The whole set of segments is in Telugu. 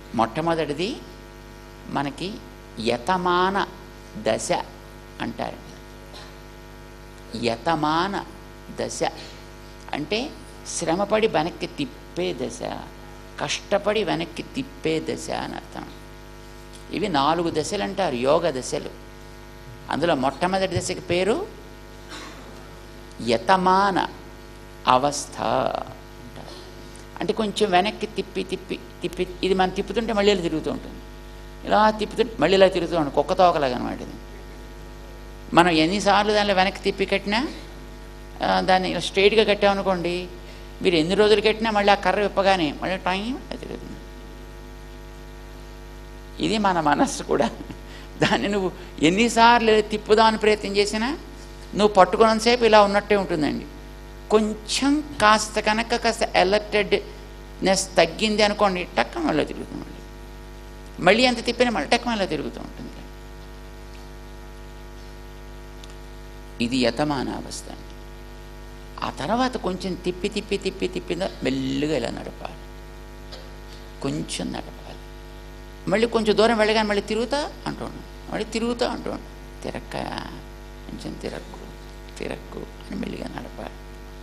మొట్టమొదటిది మనకి యతమాన దశ అంటారు యతమాన దశ అంటే శ్రమపడి వెనక్కి తిప్పే దశ కష్టపడి వెనక్కి తిప్పే దశ అని అర్థం ఇవి నాలుగు దశలు అంటారు యోగ దశలు అందులో మొట్టమొదటి దశకి పేరు యతమాన అవస్థ అంటారు అంటే కొంచెం వెనక్కి తిప్పి తిప్పి తిప్పి ఇది మనం తిప్పుతుంటే మళ్ళీ ఇలా తిరుగుతూ ఉంటుంది ఇలా తిప్పుతుంటే మళ్ళీ ఇలా తిరుగుతూ ఉంటుంది కుక్క తోకలాగా అనమాట ఇది మనం ఎన్నిసార్లు దానిలో వెనక్కి తిప్పి కట్టినా ఆ, దాన్ని ఇలా స్ట్రైట్గా కట్టామనుకోండి మీరు ఎన్ని రోజులు కట్టినా మళ్ళీ ఆ కర్ర విప్పగానే మళ్ళీ టైం అది తిరుగుతుంది ఇది మన మనస్సు కూడా దాన్ని నువ్వు ఎన్నిసార్లు తిప్పుదామని ప్రయత్నం చేసినా నువ్వు పట్టుకున్నంతసేపు ఇలా ఉన్నట్టే ఉంటుందండి కొంచెం కాస్త కనుక కాస్త అలర్టెడ్నెస్ తగ్గింది అనుకోండి టక్క మళ్ళీ తిరుగుతుంది మళ్ళీ మళ్ళీ ఎంత తిప్పినా మళ్ళీ టక్క మళ్ళీ తిరుగుతూ ఉంటుంది ఇది యతమాన అవస్థ అండి ఆ తర్వాత కొంచెం తిప్పి తిప్పి తిప్పి తిప్పి మెల్లిగా ఇలా నడపాలి కొంచెం నడపాలి మళ్ళీ కొంచెం దూరం వెళ్ళగానే మళ్ళీ తిరుగుతా అంటున్నాను మళ్ళీ తిరుగుతా అంటున్నాను తిరక్క కొంచెం తిరక్కు తిరక్కు అని మెల్లిగా నడపాలి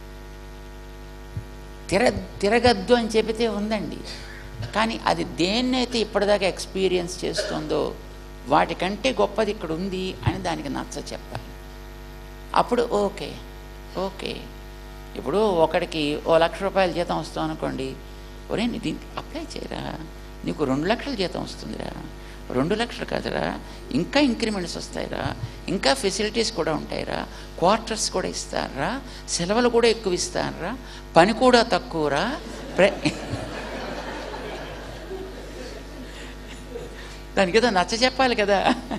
తిర తిరగద్దు అని చెబితే ఉందండి కానీ అది దేన్నైతే ఇప్పటిదాకా ఎక్స్పీరియన్స్ చేస్తుందో వాటికంటే గొప్పది ఇక్కడ ఉంది అని దానికి నచ్చ చెప్పాలి అప్పుడు ఓకే ఓకే ఇప్పుడు ఒకడికి ఓ లక్ష రూపాయల జీతం వస్తాం అనుకోండి ఒరే నీ దీనికి అప్లై చేయరా నీకు రెండు లక్షల జీతం వస్తుందిరా రెండు లక్షలు కాదురా ఇంకా ఇంక్రిమెంట్స్ వస్తాయిరా ఇంకా ఫెసిలిటీస్ కూడా ఉంటాయిరా క్వార్టర్స్ కూడా ఇస్తారా సెలవులు కూడా ఎక్కువ ఇస్తారా పని కూడా తక్కువరా ప్ర దానికి ఏదో నచ్చ చెప్పాలి కదా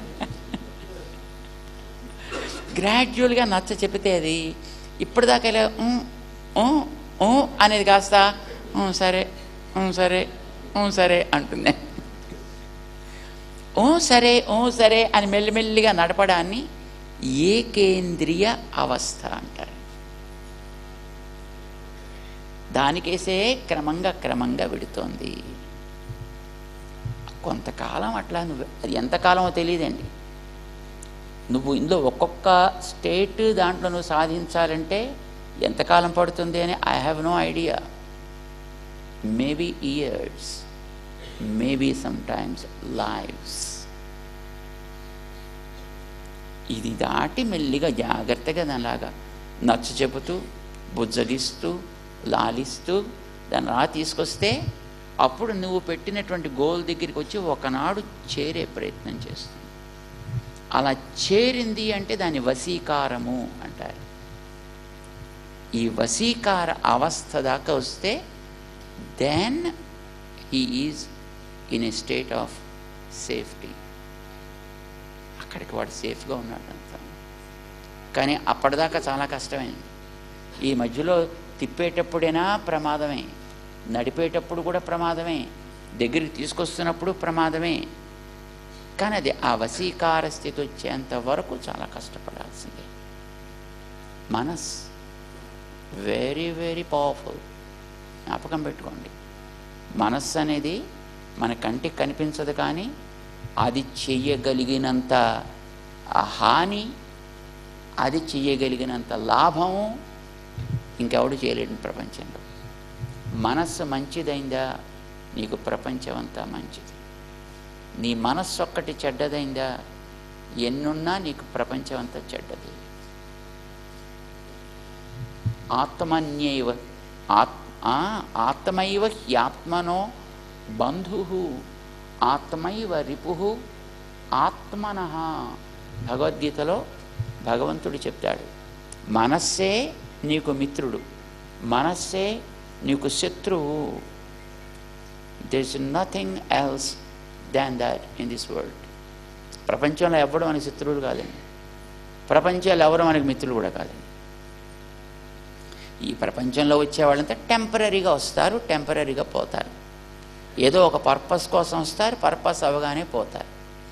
గ్రాడ్యువల్గా నచ్చ చెబితే అది ఇప్పటిదాకా ఇలా "ఊ, ఊ, ఊ" అనేది కాస్త "ఊ, సరే ఊ, సరే ఊ, సరే అంటుంది ఓ సరే ఓ సరే అని మెల్లిమెల్లిగా నడపడాన్ని ఏకేంద్రియ అవస్థ అంటారు దానికేసే క్రమంగా క్రమంగా విడుతోంది కొంతకాలం అట్లా నువ్వు అది ఎంతకాలమో తెలియదండి నువ్వు ఇందులో ఒక్కొక్క స్టేట్ దాంట్లో నువ్వు సాధించాలంటే ఎంతకాలం పడుతుంది అని I have no idea maybe years maybe some times lives ఇది దాటి మెల్లిగా జాగ్రత్తగా దానిలాగా నచ్చ చెబుతూ బుజ్జగిస్తూ లాలిస్తూ దాన్ని రా తీసుకొస్తే అప్పుడు నువ్వు పెట్టినటువంటి గోల్ దగ్గరికి వచ్చి ఒకనాడు చేరే ప్రయత్నం చేస్తుంది అలా చేరింది అంటే దాని వశీకారము అంటారు ఈ వశీకార అవస్థ దాకా వస్తే then he is in a state of safety అక్కడికి వాడు సేఫ్గా ఉన్నాడు అంతా కానీ అప్పటిదాకా చాలా కష్టమే ఈ మధ్యలో తిప్పేటప్పుడైనా ప్రమాదమే నడిపేటప్పుడు కూడా ప్రమాదమే దగ్గరికి తీసుకొస్తున్నప్పుడు ప్రమాదమే కానీ అది ఆ వశీకార స్థితి వచ్చేంత వరకు చాలా కష్టపడాల్సిందే మనస్ వెరీ వెరీ పవర్ఫుల్ జ్ఞాపకం పెట్టుకోండి మనస్సు అనేది మన కంటికి కనిపించదు కానీ అది చెయ్యగలిగినంత ఆ హాని అది చెయ్యగలిగినంత లాభము ఇంకెవడు చేయలేడు ప్రపంచంలో మనస్సు మంచిదైందా నీకు ప్రపంచం అంతా మంచిది నీ మనస్సు ఒక్కటి చెడ్డదైందా ఎన్నున్నా నీకు ప్రపంచం అంతా చెడ్డది ఆత్మన్యైవ ఆత్ ఆ, ఆత్మైవ హ్యాత్మనో బంధు ఆత్మైవ రిపు ఆత్మన భగవద్గీతలో భగవంతుడు చెప్తాడు మనస్సే నీకు మిత్రుడు మనస్సే నీకు శత్రువు there is nothing else than that in this world ప్రపంచంలో ఎవడు మనకి శత్రువులు కాదండి ప్రపంచంలో ఎవరు మనకి మిత్రులు కూడా కాదండి ఈ ప్రపంచంలో వచ్చే వాళ్ళంతా టెంపరీగా వస్తారు టెంపరీగా పోతారు ఏదో ఒక పర్పస్ కోసం వస్తారు పర్పస్ అవగానే పోతారు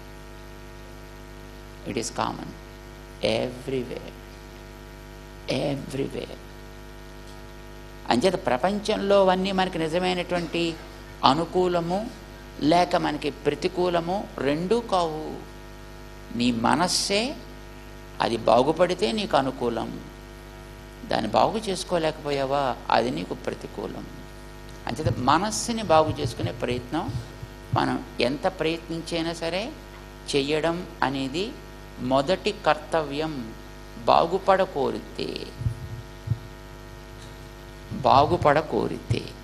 it is common everywhere everywhere అంచేత ప్రపంచంలో అన్నీ మనకి నిజమైనటువంటి అనుకూలము లేక మనకి ప్రతికూలము రెండూ కావు నీ మనస్సే అది బాగుపడితే నీకు అనుకూలం దాన్ని బాగు చేసుకోలేకపోయావా అది నీకు ప్రతికూలం అంచేత మనస్సుని బాగు చేసుకునే ప్రయత్నం మనం ఎంత ప్రయత్నించైనా సరే చెయ్యడం అనేది మొదటి కర్తవ్యం బాగుపడ కోరితే బాగుపడ కోరితే